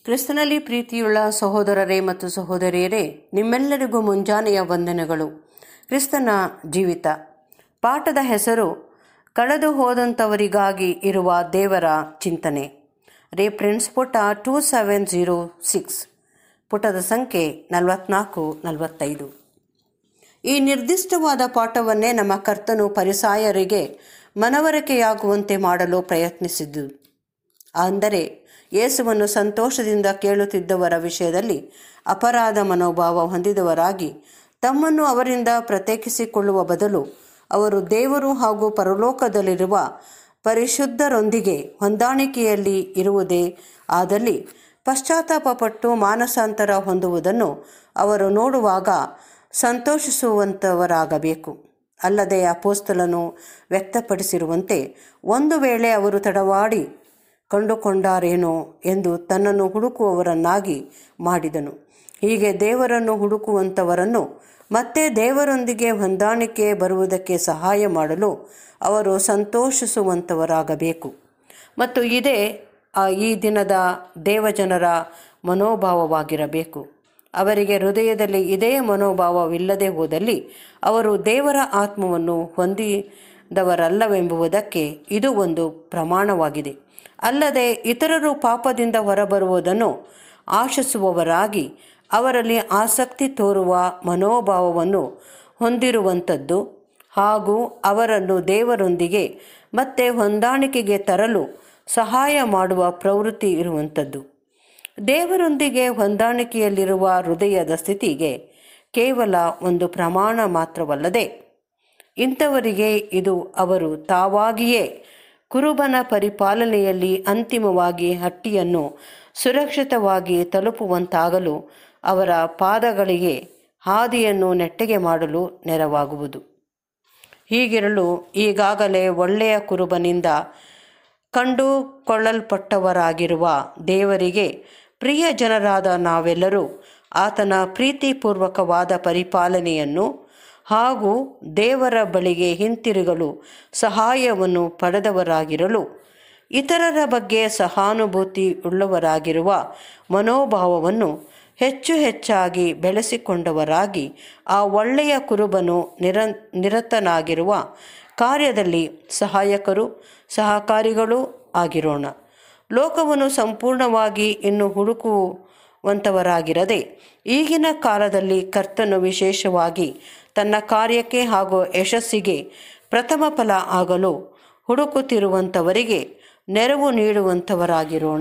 ಕ್ರಿಸ್ತನಲ್ಲಿ ಪ್ರೀತಿಯುಳ್ಳ ಸಹೋದರರೇ ಮತ್ತು ಸಹೋದರಿಯರೇ ನಿಮ್ಮೆಲ್ಲರಿಗೂ ಮುಂಜಾನೆಯ ವಂದನೆಗಳು ಕ್ರಿಸ್ತನ ಜೀವಿತ ಪಾಠದ ಹೆಸರು ಕಳೆದು ಹೋದಂಥವರಿಗಾಗಿ ಇರುವ ದೇವರ ಚಿಂತನೆ ರೆಫರೆನ್ಸ್ ಪುಟ ಟೂ ಸೆವೆನ್ ಜೀರೋ ಸಿಕ್ಸ್ ಪುಟದ ಸಂಖ್ಯೆ ನಲವತ್ನಾಲ್ಕು ನಲವತ್ತೈದು ಈ ನಿರ್ದಿಷ್ಟವಾದ ಪಾಠವನ್ನೇ ನಮ್ಮ ಕರ್ತನು ಪರಿಸಾಯರಿಗೆ ಮನವರಿಕೆಯಾಗುವಂತೆ ಮಾಡಲು ಪ್ರಯತ್ನಿಸಿದ್ದು ಅಂದರೆ ಯೇಸುವನ್ನು ಸಂತೋಷದಿಂದ ಕೇಳುತ್ತಿದ್ದವರ ವಿಷಯದಲ್ಲಿ ಅಪರಾಧ ಮನೋಭಾವ ಹೊಂದಿದವರಾಗಿ ತಮ್ಮನ್ನು ಅವರಿಂದ ಪ್ರತ್ಯೇಕಿಸಿಕೊಳ್ಳುವ ಬದಲು ಅವರು ದೇವರು ಹಾಗೂ ಪರಲೋಕದಲ್ಲಿರುವ ಪರಿಶುದ್ಧರೊಂದಿಗೆ ಹೊಂದಾಣಿಕೆಯಲ್ಲಿ ಇರುವುದೇ ಆದಲ್ಲಿ ಪಶ್ಚಾತ್ತಾಪಪಟ್ಟು ಮಾನಸಾಂತರ ಹೊಂದುವುದನ್ನು ಅವರು ನೋಡುವಾಗ ಸಂತೋಷಿಸುವಂಥವರಾಗಬೇಕು ಅಲ್ಲದೆ ಅಪೋಸ್ತಲನು ವ್ಯಕ್ತಪಡಿಸಿರುವಂತೆ ಒಂದು ವೇಳೆ ಅವರು ತಡವಾಡಿ ಕಂಡುಕೊಂಡಾರೇನೋ ಎಂದು ತನ್ನನ್ನು ಹುಡುಕುವವರನ್ನಾಗಿ ಮಾಡಿದನು ಹೀಗೆ ದೇವರನ್ನು ಹುಡುಕುವಂಥವರನ್ನು ಮತ್ತೆ ದೇವರೊಂದಿಗೆ ಹೊಂದಾಣಿಕೆ ಬರುವುದಕ್ಕೆ ಸಹಾಯ ಮಾಡಲು ಅವರು ಸಂತೋಷಿಸುವಂಥವರಾಗಬೇಕು ಮತ್ತು ಇದೇ ಆ ಈ ದಿನದ ದೇವಜನರ ಮನೋಭಾವವಾಗಿರಬೇಕು ಅವರಿಗೆ ಹೃದಯದಲ್ಲಿ ಇದೇ ಮನೋಭಾವವಿಲ್ಲದೆ ಹೋದಲ್ಲಿ ಅವರು ದೇವರ ಆತ್ಮವನ್ನು ಹೊಂದಿದವರಲ್ಲವೆಂಬುದಕ್ಕೆ ಇದು ಒಂದು ಪ್ರಮಾಣವಾಗಿದೆ ಅಲ್ಲದೆ ಇತರರು ಪಾಪದಿಂದ ಹೊರಬರುವುದನ್ನು ಆಶಿಸುವವರಾಗಿ ಅವರಲ್ಲಿ ಆಸಕ್ತಿ ತೋರುವ ಮನೋಭಾವವನ್ನು ಹೊಂದಿರುವಂಥದ್ದು ಹಾಗೂ ಅವರನ್ನು ದೇವರೊಂದಿಗೆ ಮತ್ತೆ ಹೊಂದಾಣಿಕೆಗೆ ತರಲು ಸಹಾಯ ಮಾಡುವ ಪ್ರವೃತ್ತಿ ಇರುವಂಥದ್ದು ದೇವರೊಂದಿಗೆ ಹೊಂದಾಣಿಕೆಯಲ್ಲಿರುವ ಹೃದಯದ ಸ್ಥಿತಿಗೆ ಕೇವಲ ಒಂದು ಪ್ರಮಾಣ ಮಾತ್ರವಲ್ಲದೆ ಇಂಥವರಿಗೆ ಇದು ಅವರು ತಾವಾಗಿಯೇ ಕುರುಬನ ಪರಿಪಾಲನೆಯಲ್ಲಿ ಅಂತಿಮವಾಗಿ ಹಟ್ಟಿಯನ್ನು ಸುರಕ್ಷಿತವಾಗಿ ತಲುಪುವಂತಾಗಲು ಅವರ ಪಾದಗಳಿಗೆ ಹಾದಿಯನ್ನು ನೆಟ್ಟಗೆ ಮಾಡಲು ನೆರವಾಗುವುದು ಹೀಗಿರಲು ಈಗಾಗಲೇ ಒಳ್ಳೆಯ ಕುರುಬನಿಂದ ಕಂಡುಕೊಳ್ಳಲ್ಪಟ್ಟವರಾಗಿರುವ ದೇವರಿಗೆ ಪ್ರಿಯ ಜನರಾದ ನಾವೆಲ್ಲರೂ ಆತನ ಪ್ರೀತಿಪೂರ್ವಕವಾದ ಪರಿಪಾಲನೆಯನ್ನು ಹಾಗೂ ದೇವರ ಬಳಿಗೆ ಹಿಂತಿರುಗಲು ಸಹಾಯವನ್ನು ಪಡೆದವರಾಗಿರಲು ಇತರರ ಬಗ್ಗೆ ಸಹಾನುಭೂತಿ ಉಳ್ಳವರಾಗಿರುವ ಮನೋಭಾವವನ್ನು ಹೆಚ್ಚು ಹೆಚ್ಚಾಗಿ ಬೆಳೆಸಿಕೊಂಡವರಾಗಿ ಆ ಒಳ್ಳೆಯ ಕುರುಬನು ನಿರ ನಿರತನಾಗಿರುವ ಕಾರ್ಯದಲ್ಲಿ ಸಹಾಯಕರು ಸಹಕಾರಿಗಳೂ ಆಗಿರೋಣ ಲೋಕವನ್ನು ಸಂಪೂರ್ಣವಾಗಿ ಇನ್ನು ಹುಡುಕುವಂಥವರಾಗಿರದೆ ಈಗಿನ ಕಾಲದಲ್ಲಿ ಕರ್ತನು ವಿಶೇಷವಾಗಿ ತನ್ನ ಕಾರ್ಯಕ್ಕೆ ಹಾಗೂ ಯಶಸ್ಸಿಗೆ ಪ್ರಥಮ ಫಲ ಆಗಲು ಹುಡುಕುತ್ತಿರುವಂಥವರಿಗೆ ನೆರವು ನೀಡುವಂಥವರಾಗಿರೋಣ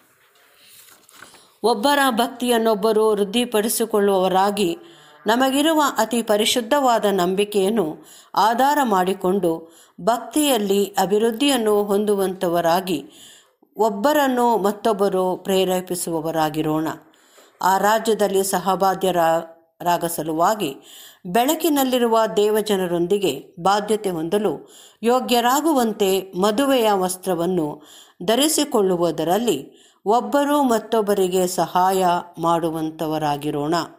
ಒಬ್ಬರ ಭಕ್ತಿಯನ್ನೊಬ್ಬರು ವೃದ್ಧಿಪಡಿಸಿಕೊಳ್ಳುವವರಾಗಿ ನಮಗಿರುವ ಅತಿ ಪರಿಶುದ್ಧವಾದ ನಂಬಿಕೆಯನ್ನು ಆಧಾರ ಮಾಡಿಕೊಂಡು ಭಕ್ತಿಯಲ್ಲಿ ಅಭಿವೃದ್ಧಿಯನ್ನು ಹೊಂದುವಂಥವರಾಗಿ ಒಬ್ಬರನ್ನು ಮತ್ತೊಬ್ಬರು ಪ್ರೇರೇಪಿಸುವವರಾಗಿರೋಣ ಆ ರಾಜ್ಯದಲ್ಲಿ ಸಹಬಾಧ್ಯರಾಗ ಸಲುವಾಗಿ ಬೆಳಕಿನಲ್ಲಿರುವ ದೇವಜನರೊಂದಿಗೆ ಬಾಧ್ಯತೆ ಹೊಂದಲು ಯೋಗ್ಯರಾಗುವಂತೆ ಮದುವೆಯ ವಸ್ತ್ರವನ್ನು ಧರಿಸಿಕೊಳ್ಳುವುದರಲ್ಲಿ ಒಬ್ಬರು ಮತ್ತೊಬ್ಬರಿಗೆ ಸಹಾಯ ಮಾಡುವಂಥವರಾಗಿರೋಣ